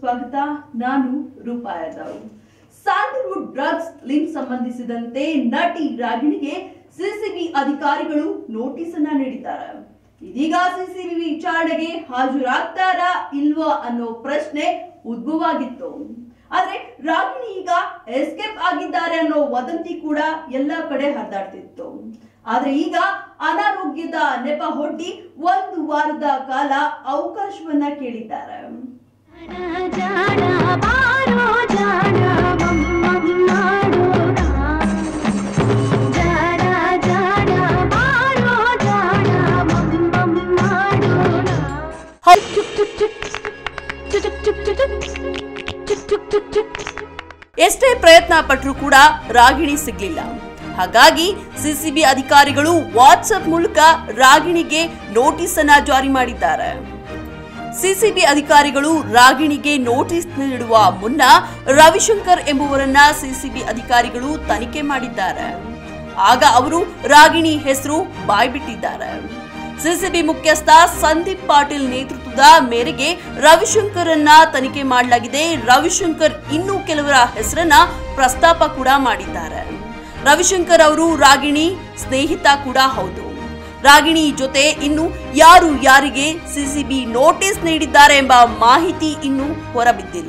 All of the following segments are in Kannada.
ಸ್ವಾಗತ ನಾನು ರೂಪಾ ಯಾದವ್ ಸ್ಯಾಂಡಲ್ವುಡ್ ಡ್ರಗ್ಸ್ ಲಿಂಕ್ ಸಂಬಂಧಿಸಿದಂತೆ ನಟಿ ರಾಗಿಣಿಗೆ ಸಿಸಿಬಿ ಅಧಿಕಾರಿಗಳು ನೋಟಿಸ್ ಅನ್ನ ನೀಡಿದ್ದಾರೆ ಇದೀಗ ಸಿಸಿಬಿ ವಿಚಾರಣೆಗೆ ಹಾಜರಾಗ್ತಾರಾ ಇಲ್ವಾ ಅನ್ನೋ ಪ್ರಶ್ನೆ ಉದ್ಭವ ಆಗಿತ್ತು ಆದ್ರೆ ರಾಗಿಣಿ ಈಗ ಎಸ್ಕೇಪ್ ಆಗಿದ್ದಾರೆ ಅನ್ನೋ ವದಂತಿ ಕೂಡ ಎಲ್ಲ ಕಡೆ ಹರಿದಾಡ್ತಿತ್ತು ಆದ್ರೆ ಈಗ ಅನಾರೋಗ್ಯದ ನೆಪ ಹೊಡ್ಡಿ ಒಂದು ವಾರದ ಕಾಲ ಅವಕಾಶವನ್ನ ಕೇಳಿದ್ದಾರೆ ಜಾಣ ಬಾರೋ ಜಾಣ ಮಮ್ಮಮ್ಮಾಡೋಣ ಜಾಣ ಜಾಣ ಬಾರೋ ಜಾಣ ಮಮ್ಮಮ್ಮಾಡೋಣ ಚುಕ್ ಚುಕ್ ಚುಕ್ ಚುಕ್ ಚುಕ್ ಚುಕ್ ಚುಕ್ ಚುಕ್ ಚುಕ್ ಚುಕ್ ಎಷ್ಟೇ ಪ್ರಯತ್ನ ಪಟ್ಟರೂ ಕೂಡ ರಾಗಿಣಿ ಸಿಗ್ಲಿಲ್ಲ ಹಾಗಾಗಿ ಸಿಸಿಬಿ ಅಧಿಕಾರಿಗಳು ವಾಟ್ಸ್ಆಪ್ ಮೂಲಕ ರಾಗಿಣಿಗೆ ನೋಟಿಸ್ ಅನ್ನ ಜಾರಿ ಮಾಡಿದ್ದಾರೆ ಸಿಸಿಬಿ ಅಧಿಕಾರಿಗಳು ರಾಗಿಣಿಗೆ ನೋಟಿಸ್ ನೀಡುವ ಮುನ್ನ ರವಿಶಂಕರ್ ಎಂಬುವರನ್ನ ಸಿಸಿಬಿ ಅಧಿಕಾರಿಗಳು ತನಿಖೆ ಮಾಡಿದ್ದಾರೆ ಆಗ ಅವರು ರಾಗಿಣಿ ಹೆಸರು ಬಾಯ್ಬಿಟ್ಟಿದ್ದಾರೆ ಸಿಸಿಬಿ ಮುಖ್ಯಸ್ಥ ಸಂದೀಪ್ ಪಾಟೀಲ್ ನೇತೃತ್ವದ ಮೇರೆಗೆ ರವಿಶಂಕರನ್ನ ತನಿಖೆ ಮಾಡಲಾಗಿದೆ ರವಿಶಂಕರ್ ಇನ್ನೂ ಕೆಲವರ ಹೆಸರನ್ನ ಪ್ರಸ್ತಾಪ ಕೂಡ ಮಾಡಿದ್ದಾರೆ ರವಿಶಂಕರ್ ಅವರು ರಾಗಿಣಿ ಸ್ನೇಹಿತ ಕೂಡ ಹೌದು ರಾಗಿಣಿ ಜೊತೆ ಇನ್ನು ಯಾರು ಯಾರಿಗೆ ಸಿಸಿಬಿ ನೋಟಿಸ್ ನೀಡಿದ್ದಾರೆ ಎಂಬ ಮಾಹಿತಿ ಇನ್ನೂ ಹೊರಬಿದ್ದಿಲ್ಲ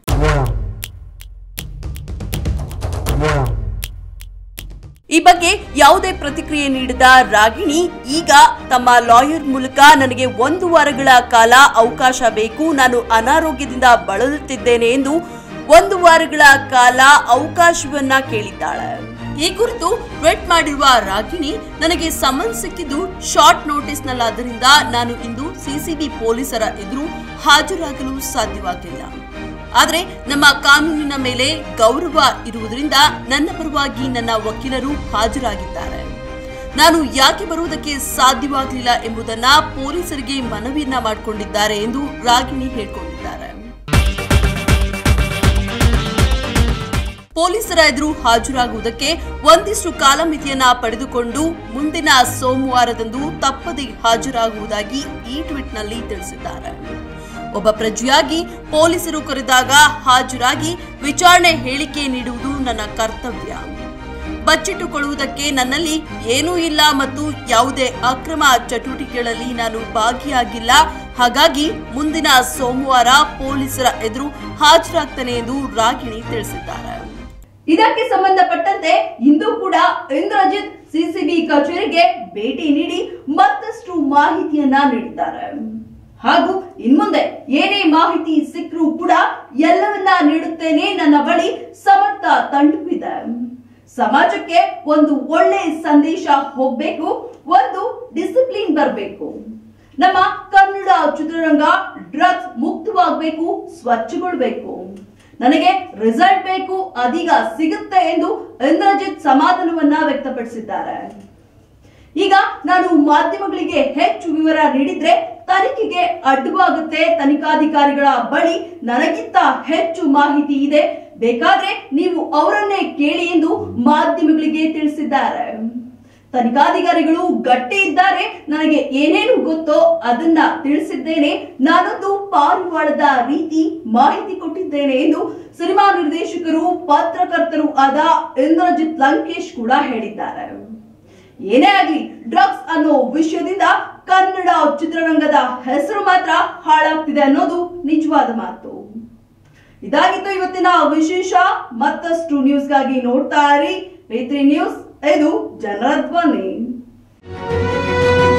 ಈ ಬಗ್ಗೆ ಯಾವುದೇ ಪ್ರತಿಕ್ರಿಯೆ ನೀಡದ ರಾಗಿಣಿ ಈಗ ತಮ್ಮ ಲಾಯರ್ ಮೂಲಕ ನನಗೆ ಒಂದು ವಾರಗಳ ಕಾಲ ಅವಕಾಶ ಬೇಕು ನಾನು ಅನಾರೋಗ್ಯದಿಂದ ಬಳಲುತ್ತಿದ್ದೇನೆ ಎಂದು ಒಂದು ವಾರಗಳ ಕಾಲ ಅವಕಾಶವನ್ನ ಕೇಳಿದ್ದಾಳೆ ಈ ಕುರಿತು ಟ್ವೀಟ್ ಮಾಡಿರುವ ರಾಗಿಣಿ ನನಗೆ ಸಮನ್ಸ್ ಸಿಕ್ಕಿದ್ದು ಶಾರ್ಟ್ ನೋಟಿಸ್ ನಲ್ಲಾದ್ದರಿಂದ ನಾನು ಇಂದು ಸಿಸಿಬಿ ಪೊಲೀಸರ ಎದುರು ಹಾಜರಾಗಲು ಸಾಧ್ಯವಾಗಿಲ್ಲ ಆದರೆ ನಮ್ಮ ಕಾನೂನಿನ ಮೇಲೆ ಗೌರವ ಇರುವುದರಿಂದ ನನ್ನ ಪರವಾಗಿ ನನ್ನ ವಕೀಲರು ಹಾಜರಾಗಿದ್ದಾರೆ ನಾನು ಯಾಕೆ ಬರುವುದಕ್ಕೆ ಸಾಧ್ಯವಾಗಲಿಲ್ಲ ಎಂಬುದನ್ನ ಪೊಲೀಸರಿಗೆ ಮನವಿಯನ್ನ ಮಾಡಿಕೊಂಡಿದ್ದಾರೆ ಎಂದು ರಾಗಿಣಿ ಹೇಳಿಕೊಂಡಿದ್ದಾರೆ ಪೊಲೀಸರ ಎದುರು ಹಾಜರಾಗುವುದಕ್ಕೆ ಒಂದಿಷ್ಟು ಕಾಲಮಿತಿಯನ್ನ ಪಡೆದುಕೊಂಡು ಮುಂದಿನ ಸೋಮವಾರದಂದು ತಪ್ಪದೆ ಹಾಜರಾಗುವುದಾಗಿ ಈ ಟ್ವೀಟ್ನಲ್ಲಿ ತಿಳಿಸಿದ್ದಾರೆ ಒಬ್ಬ ಪ್ರಜೆಯಾಗಿ ಪೊಲೀಸರು ಕರೆದಾಗ ಹಾಜರಾಗಿ ವಿಚಾರಣೆ ಹೇಳಿಕೆ ನೀಡುವುದು ನನ್ನ ಕರ್ತವ್ಯ ಬಚ್ಚಿಟ್ಟುಕೊಳ್ಳುವುದಕ್ಕೆ ನನ್ನಲ್ಲಿ ಏನೂ ಇಲ್ಲ ಮತ್ತು ಯಾವುದೇ ಅಕ್ರಮ ಚಟುವಟಿಕೆಗಳಲ್ಲಿ ನಾನು ಭಾಗಿಯಾಗಿಲ್ಲ ಹಾಗಾಗಿ ಮುಂದಿನ ಸೋಮವಾರ ಪೊಲೀಸರ ಎದುರು ಹಾಜರಾಗ್ತೇನೆ ಎಂದು ರಾಗಿಣಿ ತಿಳಿಸಿದ್ದಾರೆ ಇದಕ್ಕೆ ಸಂಬಂಧಪಟ್ಟಂತೆ ಇಂದು ಕೂಡ ಇಂದ್ರಜಿತ್ ಸಿಸಿಬಿ ಕಚೇರಿಗೆ ಭೇಟಿ ನೀಡಿ ಮತ್ತಷ್ಟು ಮಾಹಿತಿಯನ್ನ ನೀಡಿದ್ದಾರೆ ಹಾಗೂ ಇನ್ಮುಂದೆ ಏನೇ ಮಾಹಿತಿ ಸಿಕ್ಕರೂ ಕೂಡ ಎಲ್ಲವನ್ನ ನೀಡುತ್ತೇನೆ ನನ್ನ ಬಳಿ ಸಮರ್ಥ ತಂಡವಿದೆ ಸಮಾಜಕ್ಕೆ ಒಂದು ಒಳ್ಳೆ ಸಂದೇಶ ಹೋಗ್ಬೇಕು ಒಂದು ಡಿಸಿಪ್ಲಿನ್ ಬರಬೇಕು ನಮ್ಮ ಕನ್ನಡ ಚಿತ್ರರಂಗ ಡ್ರಗ್ಸ್ ಮುಕ್ತವಾಗಬೇಕು ಸ್ವಚ್ಛಗೊಳ್ಬೇಕು ನನಗೆ ರಿಸಲ್ಟ್ ಬೇಕು ಅದೀಗ ಸಿಗುತ್ತೆ ಎಂದು ಇಂದ್ರಜಿತ್ ಸಮಾಧಾನವನ್ನ ವ್ಯಕ್ತಪಡಿಸಿದ್ದಾರೆ ಈಗ ನಾನು ಮಾಧ್ಯಮಗಳಿಗೆ ಹೆಚ್ಚು ವಿವರ ನೀಡಿದ್ರೆ ತನಿಖೆಗೆ ಅಡ್ಡವಾಗುತ್ತೆ ತನಿಖಾಧಿಕಾರಿಗಳ ಬಳಿ ನನಗಿಂತ ಹೆಚ್ಚು ಮಾಹಿತಿ ಇದೆ ಬೇಕಾದ್ರೆ ನೀವು ಅವರನ್ನೇ ಕೇಳಿ ಎಂದು ಮಾಧ್ಯಮಗಳಿಗೆ ತಿಳಿಸಿದ್ದಾರೆ ತನಿಖಾಧಿಕಾರಿಗಳು ಗಟ್ಟಿ ಇದ್ದಾರೆ ನನಗೆ ಏನೇನು ಗೊತ್ತೋ ಅದನ್ನ ತಿಳಿಸಿದ್ದೇನೆ ನಾನೊಂದು ಪಾರಿವಾಳದ ರೀತಿ ಮಾಹಿತಿ ಕೊಟ್ಟಿದ್ದೇನೆ ಎಂದು ಸಿನಿಮಾ ನಿರ್ದೇಶಕರು ಪತ್ರಕರ್ತರು ಆದ ಇಂದ್ರಜಿತ್ ಲಂಕೇಶ್ ಕೂಡ ಹೇಳಿದ್ದಾರೆ ಏನೇ ಆಗಲಿ ಡ್ರಗ್ಸ್ ಅನ್ನೋ ವಿಷಯದಿಂದ ಕನ್ನಡ ಚಿತ್ರರಂಗದ ಹೆಸರು ಮಾತ್ರ ಹಾಳಾಗ್ತಿದೆ ಅನ್ನೋದು ನಿಜವಾದ ಮಾತು ಇದಾಗಿತ್ತು ಇವತ್ತಿನ ವಿಶೇಷ ಮತ್ತಷ್ಟು ನ್ಯೂಸ್ಗಾಗಿ ನೋಡ್ತಾ ಇರಿ ವೇತ್ರಿ ನ್ಯೂಸ್ ಇದು ಜನರ ಧ್ವನಿ